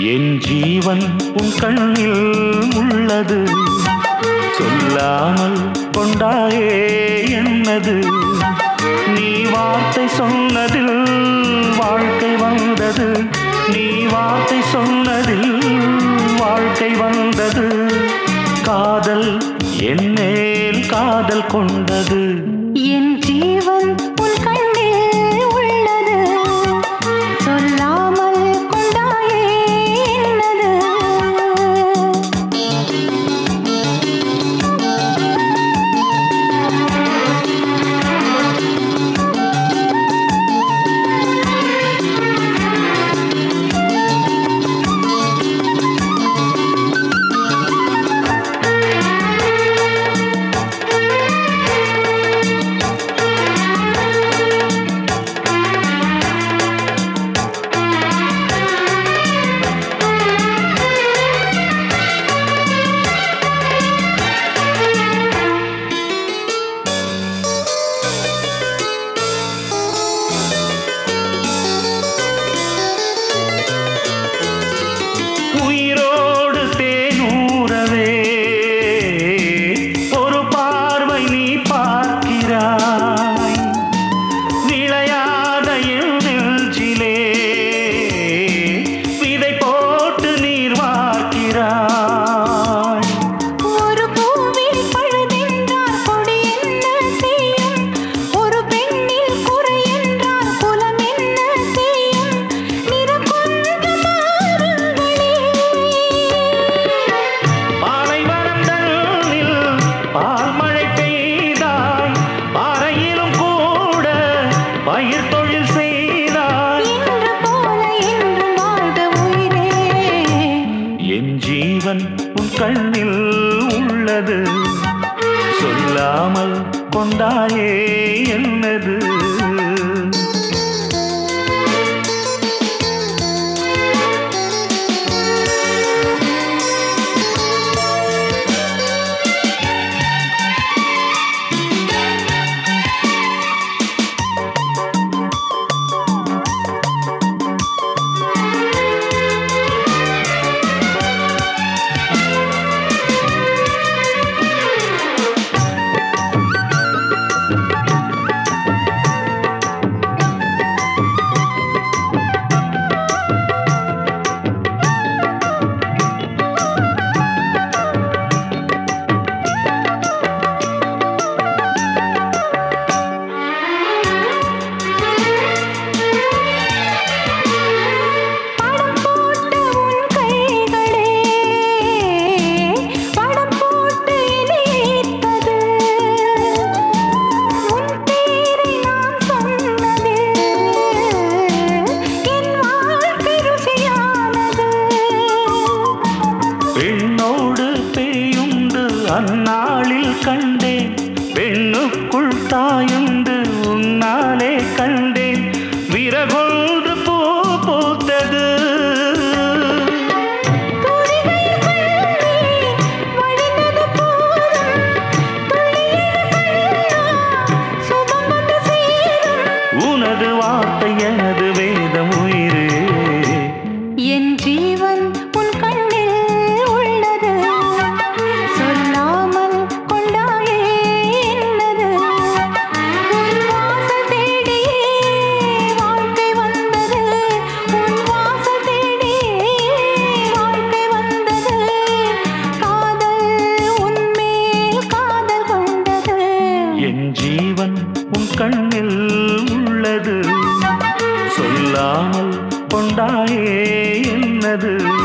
என் ஜீவன் உன் கண்ணில் உள்ளது சொல்லாமல் கொண்டாயே என்னது நீ வார்த்தை சொன்னதில் வாழ்க்கை வந்தது நீ வார்த்தை சொன்னதில் வாழ்க்கை வந்தது காதல் என் மேல் காதல் கொண்டது என் ஜீவன் உன் கண்ணில் உள்ளது சொல்லாமல் கொண்டாயே என்னது உயிரோடு தேனூரவே ஒரு பார்வை நீ பார்க்கிறாய் விளையாத என் நெஞ்சிலே விதை போட்டு நீர் வார்க்கிறாய் ஒரு பூவில் பழுதென்றால் கொடி என்ன செய்யும் ஒரு பெண்ணில் குறை என்றால் குலம் என்ன செய்யும் நிறம் கொண்டு மாறுங்களே பாலைவனம் தன்னில் பால்மழை பெய்தாய் பாறையிலும் கூட பயிர் தொழில் செய்தாய் இன்று போல என்றும் வாழ்க உயிரே என் ஜீவன் உன் கண்ணில் உள்ளது சொல்லாமல் கொண்டாயே என்னது படம் போட்ட உன் கைகளே படம் போட்டு இணைத்தது உன் பேரை நான் சொன்னது என் வாழ்க்கை ருசியானது பெண்ணோடு பேயுண்டு அந்நாளில் கண்டேன் பெண்ணுக்குள் தாயுண்டு உன்னாலே கண்டேன் விரகொன்று பூ பூத்தது துளிகள் கண்ணீர் வழிந்தது போதும் துளியது கண்ணா சுபம் வந்து சேரும் உனது வார்த்தை எனது வேதம் உயிரே என் ஜீவன் உன் கண்ணில் உள்ளது சொல்லாமல் கொண்டாயே என்னது உன் வாசல் தேடியே வாழ்க்கை வந்தது உன் வாசல் தேடியே வாழ்க்கை வந்தது காதல் உன்மேல் காதல் கொண்டது என் ஜீவன் உன் கண்ணில் உள்ளது சொல்லாமல் கொண்டாயே என்னது